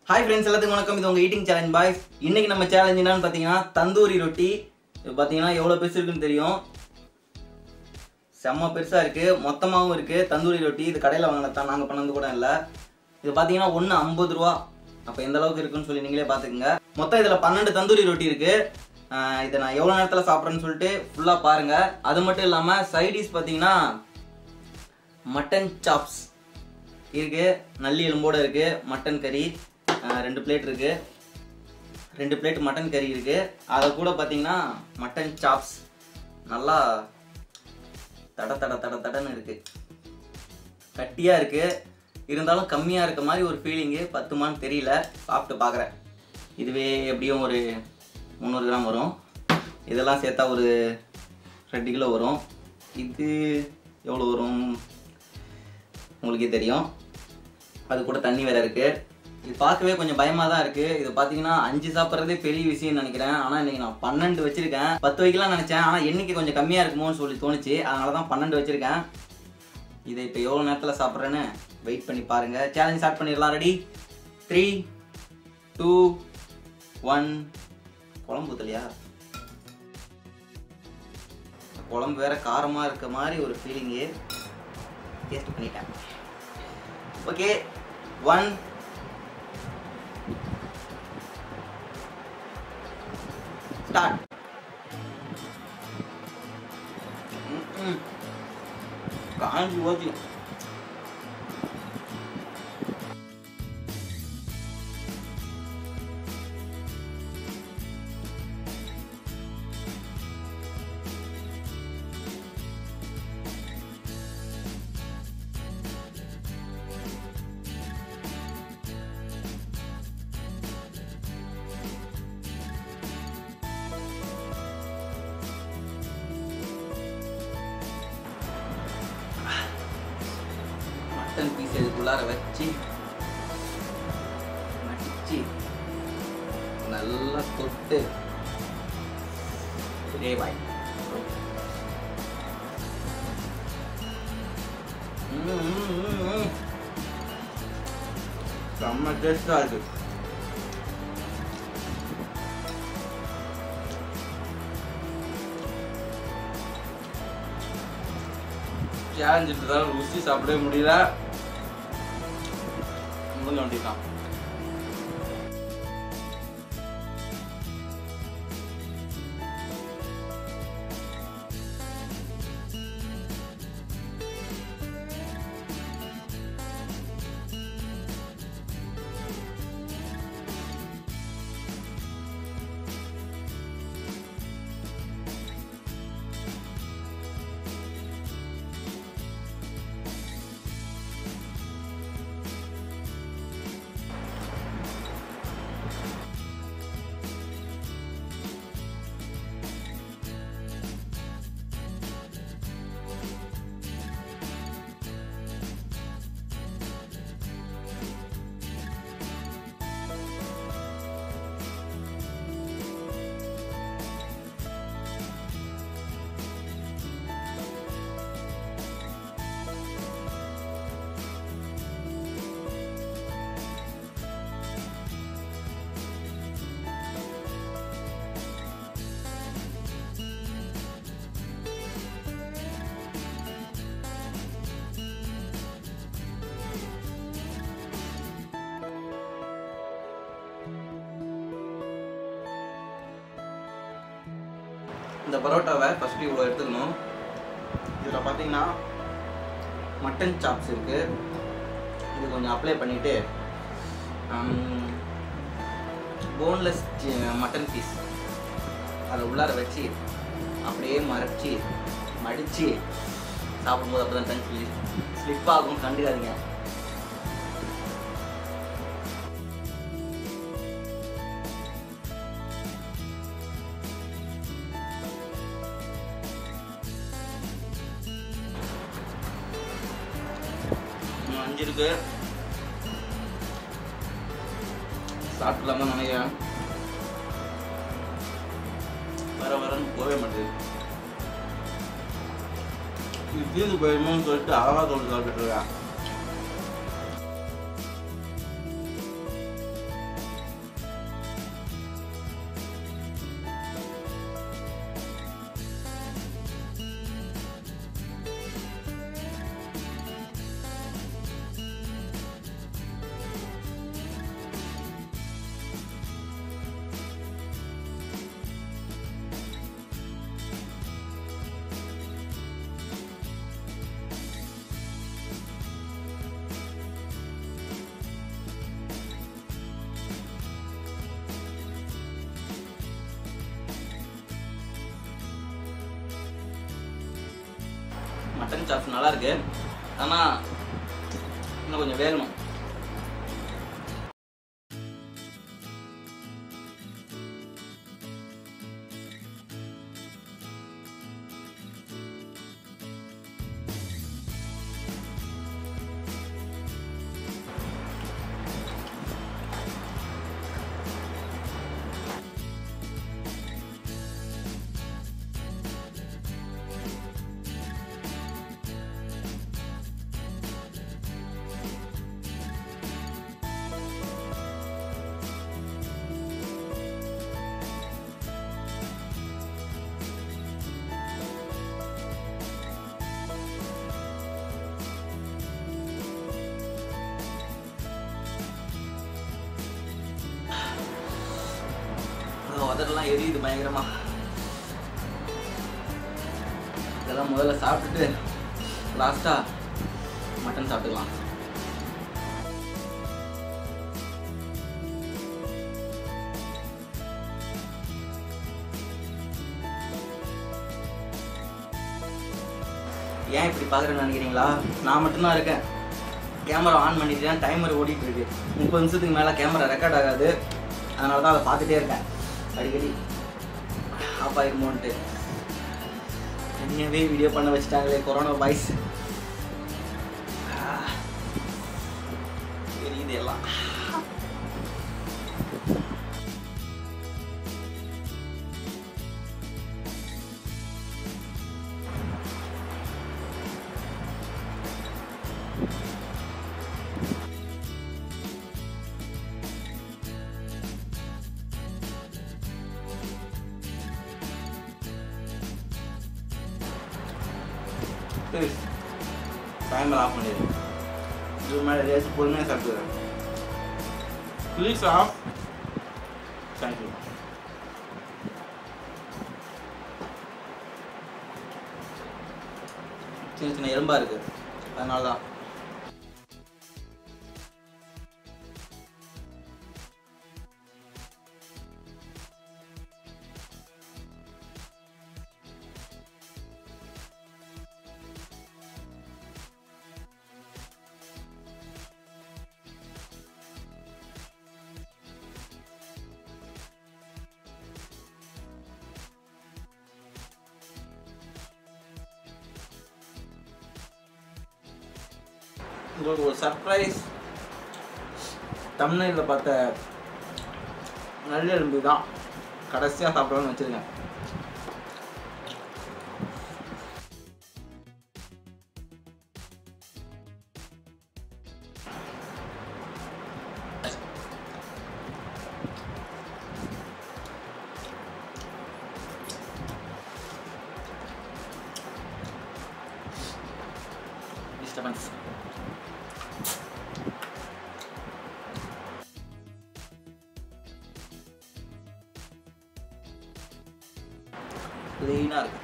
Hi friends எல்லாத்துக்கும் வணக்கம் இது உங்க ஈட்டிங் சேலஞ்ச் பாய்ஸ் இன்னைக்கு நம்ம சேலஞ்ச் என்னன்னு பார்த்தீங்கன்னா தந்தூரி ரொட்டி இது பார்த்தீங்கன்னா எவ்வளோ பெருசு இருக்குன்னு தெரியும் செம்ம பெருசாக இருக்கு மொத்தமாகவும் இருக்கு தந்தூரி ரொட்டி இது கடையில் வாங்கினதான் நாங்கள் பண்ணது கூட இல்லை இது பார்த்தீங்கன்னா ஒன்று ஐம்பது ரூபா அப்போ எந்த அளவுக்கு இருக்குன்னு சொல்லி நீங்களே பார்த்துக்குங்க மொத்தம் இதில் பன்னெண்டு தந்தூரி ரொட்டி இருக்கு ஆஹ் இதை நான் எவ்வளோ நேரத்தில் சாப்பிட்றேன்னு சொல்லிட்டு ஃபுல்லாக பாருங்க அது மட்டும் இல்லாமல் சைடிஸ் பார்த்தீங்கன்னா மட்டன் சாப்ஸ் இருக்கு நல்லி எலும்போட இருக்கு மட்டன் கறி அஹ் ரெண்டு பிளேட் இருக்கு ரெண்டு பிளேட் மட்டன் கறி இருக்கு அதை கூட பார்த்தீங்கன்னா மட்டன் சாப்ஸ் நல்லா தட தட தட தடன்னு இருக்கு கட்டியா இருக்கு இருந்தாலும் கம்மியா இருக்க மாதிரி ஒரு ஃபீலிங்கு பத்துமான்னு தெரியல சாப்பிட்டு பார்க்குறேன் இதுவே எப்படியும் ஒரு முந்நூறு கிராம் வரும் இதெல்லாம் சேர்த்தா ஒரு ரெண்டு கிலோ வரும் இது எவ்வளோ வரும் உங்களுக்கே தெரியும் அது கூட தண்ணி வேற இருக்கு இது பார்க்கவே கொஞ்சம் பயமா தான் இருக்கு இது பாத்தீங்கன்னா அஞ்சு சாப்பிட்றதே பெரிய விஷயம்னு நினைக்கிறேன் ஆனா இன்னைக்கு நான் பன்னெண்டு வச்சிருக்கேன் பத்து வைக்கலாம் நினைச்சேன் ஆனா எண்ணிக்கை கொஞ்சம் கம்மியா இருக்குமோன்னு சொல்லி தோணுச்சு அதனால தான் பன்னெண்டு வச்சிருக்கேன் இதை இப்போ எவ்வளோ நேரத்தில் சாப்பிட்றேன்னு வெயிட் பண்ணி பாருங்க சேலஞ்ச் ஸ்டார்ட் பண்ணிடலாம் ரெடி த்ரீ டூ ஒன் குழம்பு ஊத்தலையா குழம்பு வேற காரமா இருக்க மாதிரி ஒரு ஃபீலிங்கு டேஸ்ட் பண்ணிட்டேன் ஓகே ஒன் ஸ்டார்ட் காஞ்சி ஓகே மட்டன் பீஸ் இதுக்குள்ளார வச்சு மடிச்சு நல்லா தொட்டு ஒரே வாய் ம், ம், ம், ம். செம்ம டேஸ்டா இருக்கு சேலஞ்ச் தான் ருசி சாப்பிடவே முடியல முடிஞ்ச வேண்டியதான் இந்த பரோட்டாவை ஃபஸ்ட்டு இவ்வளோ எடுத்துக்கணும் இதில் பார்த்தீங்கன்னா மட்டன் சாப்ஸ் இருக்கு இது கொஞ்சம் அப்ளை பண்ணிட்டு போன்லெஸ் மட்டன் பீஸ் அதை உள்ளார வச்சு அப்படியே மறைச்சி மடித்து சாப்பிடும்போது அப்போ தான் டங் ஸ்லிப் ஆகும் கண்டுக்காதீங்க இன்னும் அஞ்சு இருக்கு சாப்பிடலாம் தான் நினைக்கிறேன் வர வரன்னு போகவே மாட்டேங்குது இது தீர்ந்து போயிடுமோன்னு சொல்லிட்டு அழகா தோண்டு சாப்பிட்டுட்டு இருக்கேன் மட்டன் சாப்ஸ் நல்லா இருக்கு ஆனால் இன்னும் கொஞ்சம் வேகணும் உதடெல்லாம் எரியுது பயங்கரமா இதெல்லாம் முதல்ல சாப்பிட்டுட்டு லாஸ்டா மட்டன் சாப்பிட்டுக்கலாம் ஏன் இப்படி பார்க்குறேன்னு நினைக்கிறீங்களா நான் மட்டும்தான் இருக்கேன் கேமரா ஆன் பண்ணிட்டேன் டைமர் ஓடிட்டு இருக்கு முப்பது நிமிஷத்துக்கு மேலே கேமரா ரெக்கார்ட் ஆகாது அதனால தான் அதை பார்த்துட்டே இருக்கேன் அடிக்கடி ஆஃப் ஆயிருமோன்ட்டு தனியாகவே வீடியோ பண்ண வச்சுட்டாங்களே கொரோனா பாய்ஸ் தெரியுது எல்லாம் டைமர் ஆஃப் பண்ணிடு இது மேலே ஏதாச்சும் பொறுமையாக சாப்பிடுறேன் ப்ளீஸ் ஆஃப் தேங்க்யூ சின்ன சின்ன எறும்பா இருக்கு அதனால தான் உங்களுக்கு ஒரு சர்ப்ரைஸ் தமிழ்நாட்டில் பார்த்த நல்ல எலும்பு தான் கடைசியாக சாப்பிடணும்னு வச்சுருக்கேன் டிஸ்டர்பன்ஸ் க்ளீனாக இருக்கு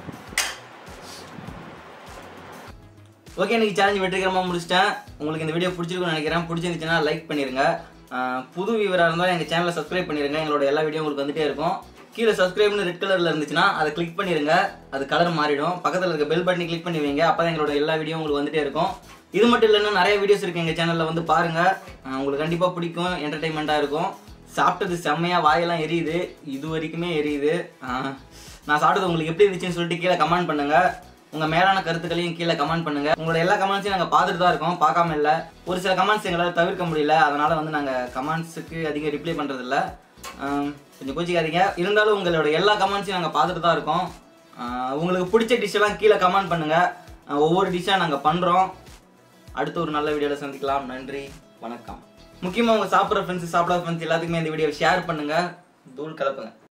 ஓகே எனக்கு சேலஞ்ச் வெற்றிகரமாக முடிச்சிட்டேன் உங்களுக்கு இந்த வீடியோ பிடிச்சிருக்கும்னு நினைக்கிறேன் பிடிச்சிருந்துச்சுன்னா லைக் பண்ணிருங்க ஆஹ் புது வியூவராக இருந்தால் எங்கள் சேனலை சப்ஸ்கிரைப் பண்ணிருங்க எங்களோட எல்லா வீடியோ உங்களுக்கு வந்துட்டே இருக்கும் கீழே சப்ஸ்கிரைப்னு ரெட் கலரில் இருந்துச்சுன்னா அதை கிளிக் பண்ணிருங்க அது கலர் மாறிடும் பக்கத்தில் இருக்க பெல் பட்டனை கிளிக் பண்ணி வைங்க அப்போ எங்களோட எல்லா வீடியோ உங்களுக்கு வந்துட்டே இருக்கும் இது மட்டும் இல்லைன்னா நிறைய வீடியோஸ் இருக்கு எங்கள் சேனலில் வந்து பாருங்க ஆஹ் உங்களுக்கு கண்டிப்பாக பிடிக்கும் என்டர்டைன்மெண்ட்டாக இருக்கும் சாப்பிட்டது செம்மையாக வாயெல்லாம் எரியுது இது வரைக்குமே எரியுது ஆஹ் நான் சாப்பிட்டது உங்களுக்கு எப்படி இருந்துச்சுன்னு சொல்லிட்டு கீழே கமெண்ட் பண்ணுங்க உங்க மேலான கருத்துக்களையும் கீழே கமெண்ட் பண்ணுங்க உங்களோட எல்லா கமெண்ட்ஸையும் நாங்க பார்த்துட்டு தான் இருக்கோம் பார்க்காம இல்ல ஒரு சில கமெண்ட்ஸ் எங்களால் தவிர்க்க முடியல அதனால வந்து நாங்க கமெண்ட்ஸுக்கு அதிகம் ரிப்ளை பண்றது இல்ல ஆம், கொஞ்சம் கோச்சிக்காதீங்க இருந்தாலும் உங்களோட எல்லா கமெண்ட்ஸையும் நாங்க பார்த்துட்டு தான் இருக்கோம் ஆஹ் உங்களுக்கு பிடிச்ச டிஷ் எல்லாம் கீழே கமெண்ட் பண்ணுங்க ஆஹ் ஒவ்வொரு டிஷ்ஷாக நாங்க பண்றோம் அடுத்த ஒரு நல்ல வீடியோல சந்திக்கலாம் நன்றி வணக்கம் முக்கியமா உங்க சாப்பிட்ற ஃப்ரெண்ட்ஸ் சாப்பிடாத ஃப்ரெண்ட்ஸ் எல்லாத்துக்குமே இந்த வீடியோ ஷேர் பண்ணுங்க தூள் கலப்புங்க